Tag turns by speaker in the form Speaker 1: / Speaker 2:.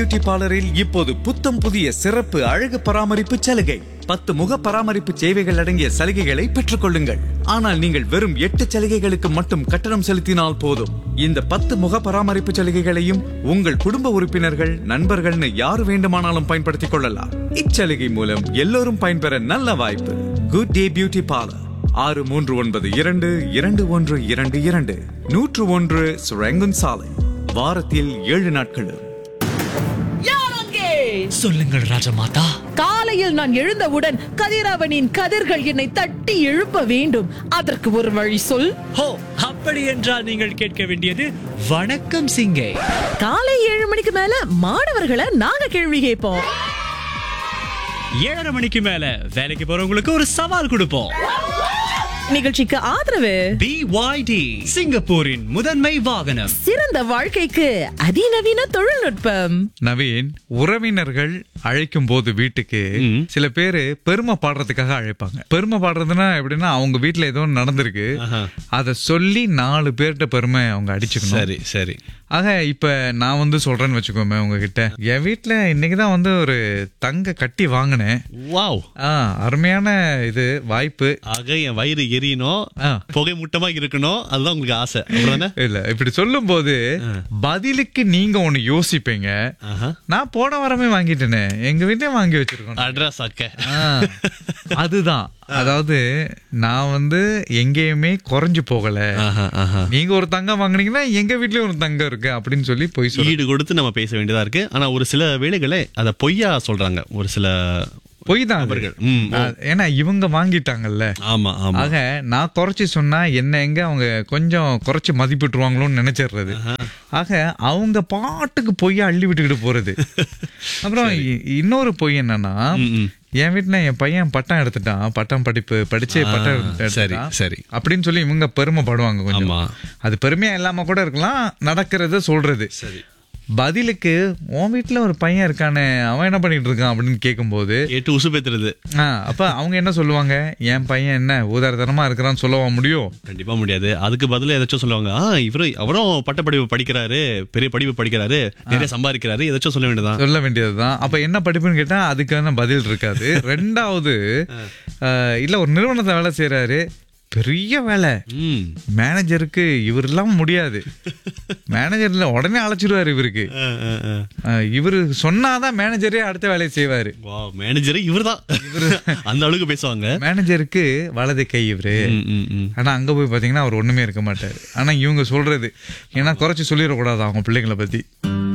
Speaker 1: Beauty பார்லரில் இப்போது புத்தம் புதிய சிறப்பு அழகு பராமரிப்பு சலுகை பத்து முக பராமரிப்பு சேவைகள் அடங்கிய சலுகைகளை பெற்றுக் கொள்ளுங்கள் ஆனால் நீங்கள் வெறும் எட்டு சலுகைகளுக்கு மட்டும் கட்டணம் செலுத்தினால் போதும் இந்த பத்து முக பராமரிப்பு சலுகைகளையும் உங்கள் குடும்ப உறுப்பினர்கள் நண்பர்கள்னு யார் வேண்டுமானாலும் பயன்படுத்திக் கொள்ளலாம் இச்சலுகை மூலம் எல்லோரும் பயன்பெற நல்ல வாய்ப்பு குட் டே பியூட்டி பார்லர் ஆறு மூன்று ஒன்பது இரண்டு இரண்டு ஒன்று இரண்டு இரண்டு நூற்று ஒன்று சுரங்குன் சாலை வாரத்தில் ஏழு நாட்களும்
Speaker 2: யார் அங்கே
Speaker 3: சொல்லுங்கள் ராஜமாதா
Speaker 2: காலையில் நான் எழுந்தவுடன் கதிரவனின் கதிர்கள் என்னை தட்டி எழுப்ப வேண்டும் அதற்கு ஒரு வழி சொல்
Speaker 3: ஹோ அப்படி என்றால் நீங்கள் கேட்க வேண்டியது வணக்கம் சிங்கே
Speaker 2: காலை ஏழு மணிக்கு மேல மாணவர்களை நாங்க கேள்வி கேட்போம்
Speaker 3: ஏழரை மணிக்கு மேல வேலைக்கு போறவங்களுக்கு ஒரு சவால் கொடுப்போம்
Speaker 2: நிகழ்ச்சிக்கு ஆதரவு
Speaker 3: BYD சிங்கப்பூரின் முதன்மை வாகனம்
Speaker 2: சிறந்த வாழ்க்கைக்கு அதிநவீன தொழில்நுட்பம்
Speaker 1: நவீன் உறவினர்கள் அழைக்கும் போது வீட்டுக்கு சில பேரு பெருமை பாடுறதுக்காக அழைப்பாங்க பெருமை பாடுறதுன்னா எப்படின்னா அவங்க வீட்டுல ஏதோ ஒண்ணு நடந்திருக்கு அத சொல்லி நாலு பேர்கிட்ட பெருமை அவங்க அடிச்சுக்கணும்
Speaker 4: சரி சரி
Speaker 1: ஆக இப்ப நான் வந்து சொல்றேன்னு வச்சுக்கோமே உங்ககிட்ட என் வீட்டுல இன்னைக்குதான் வந்து ஒரு தங்க கட்டி வாங்கினேன்
Speaker 4: வாவ்
Speaker 1: ஆ அருமையான இது வாய்ப்பு
Speaker 4: ஆக என் வயிறு எரியணும்
Speaker 1: ஆ.
Speaker 4: புகை மூட்டமா இருக்கணும் அதுதான் உங்களுக்கு ஆசை அப்படிதானே
Speaker 1: இல்ல இப்படி சொல்லும் போது பதிலுக்கு நீங்க ஒண்ணு யோசிப்பீங்க
Speaker 4: ஆஹா.
Speaker 1: நான் போன வாரமே வாங்கிட்டேனே எங்க வீட்லயே வாங்கி வச்சிருக்கோம்
Speaker 4: அட்ரஸ் அக்க
Speaker 1: ஆ, அதுதான் அதாவது நான் வந்து எங்கேயுமே குறைஞ்சு போகல
Speaker 4: ஆஹா, ஆஹா.
Speaker 1: நீங்க ஒரு தங்கம் வாங்குனீங்கன்னா எங்க வீட்லயும் ஒரு தங்கம் இருக்கு அப்படின்னு சொல்லி போய் சொல்லி
Speaker 4: ஈடு கொடுத்து நம்ம பேச வேண்டியதா இருக்கு ஆனா ஒரு சில வேலைகளை அத பொய்யா சொல்றாங்க ஒரு சில
Speaker 1: பொய் தான் அது.
Speaker 4: நபர்கள். ம், ஓ.
Speaker 1: ஆ, ஏன்னா இவங்க வாங்கிட்டாங்கல்ல
Speaker 4: ஆமா ஆமா
Speaker 1: ஆக நான் குறைச்சி சொன்னா என்ன எங்க அவங்க கொஞ்சம் குறைச்சு மதிப்பிட்டுருவாங்களோன்னு நினைச்சிடுறது ஆக அவங்க பாட்டுக்கு பொய்யா அள்ளி விட்டுக்கிட்டு போறது அப்புறம் இ- இன்னொரு பொய் என்னன்னா
Speaker 4: ம், ம்.
Speaker 1: என் வீட்டுல என் பையன் பட்டம் எடுத்துட்டான் பட்டம் படிப்பு படிச்சு பட்டம்
Speaker 4: சரி,
Speaker 1: எடுத்துட்டான்
Speaker 4: சரி.
Speaker 1: அப்படின்னு சொல்லி இவங்க பெருமைப்படுவாங்க கொஞ்சம்
Speaker 4: ஆமா.
Speaker 1: அது பெருமையா இல்லாம கூட இருக்கலாம் நடக்கிறத சொல்றது
Speaker 4: சரி
Speaker 1: பதிலுக்கு உன் வீட்டுல ஒரு பையன் இருக்கானே அவன் என்ன பண்ணிட்டு இருக்கான் அப்படின்னு கேட்கும்போது
Speaker 4: ஏட்டு உசு பேத்துறது
Speaker 1: ஆ, அப்ப அவங்க என்ன சொல்லுவாங்க என் பையன் என்ன ஊதாரத்தனமா இருக்கிறான்னு சொல்லவா முடியும்
Speaker 4: கண்டிப்பா முடியாது அதுக்கு பதிலா ஏதாச்சும் சொல்லுவாங்க ஆ இவரு அவரும் பட்டப்படிப்பு படிக்கிறாரு பெரிய படிப்பு படிக்கிறாரு நிறைய சம்பாதிக்கிறாரு ஏதாச்சும் சொல்ல வேண்டியதான்
Speaker 1: சொல்ல வேண்டியதுதான் அப்ப என்ன படிப்புன்னு கேட்டா அதுக்கான பதில் இருக்காது ரெண்டாவது அஹ், இல்ல ஒரு நிறுவனத்தை வேலை செய்யறாரு பெரிய வேலை
Speaker 4: ம்
Speaker 1: மேனேஜருக்கு இவர் இல்லாம முடியாது மேனேஜர்ல உடனே அழைச்சிடுவாரு இவருக்கு
Speaker 4: ஆ, ஆ, ஆ.
Speaker 1: அஹ், இவரு சொன்னாதான் மேனேஜரே அடுத்த வேலையை செய்வாரு
Speaker 4: வா மேனேஜர் இவர்தான் அந்த அளவுக்கு பேசுவாங்க
Speaker 1: மேனேஜருக்கு வலது கை இவரு
Speaker 4: ம், ம், ம்.
Speaker 1: ஆனா அங்க போய் பாத்தீங்கன்னா அவர் ஒண்ணுமே இருக்க மாட்டாரு ஆனா இவங்க சொல்றது ஏன்னா குறைச்சு சொல்லிடக்கூடாது அவங்க பிள்ளைங்களை பத்தி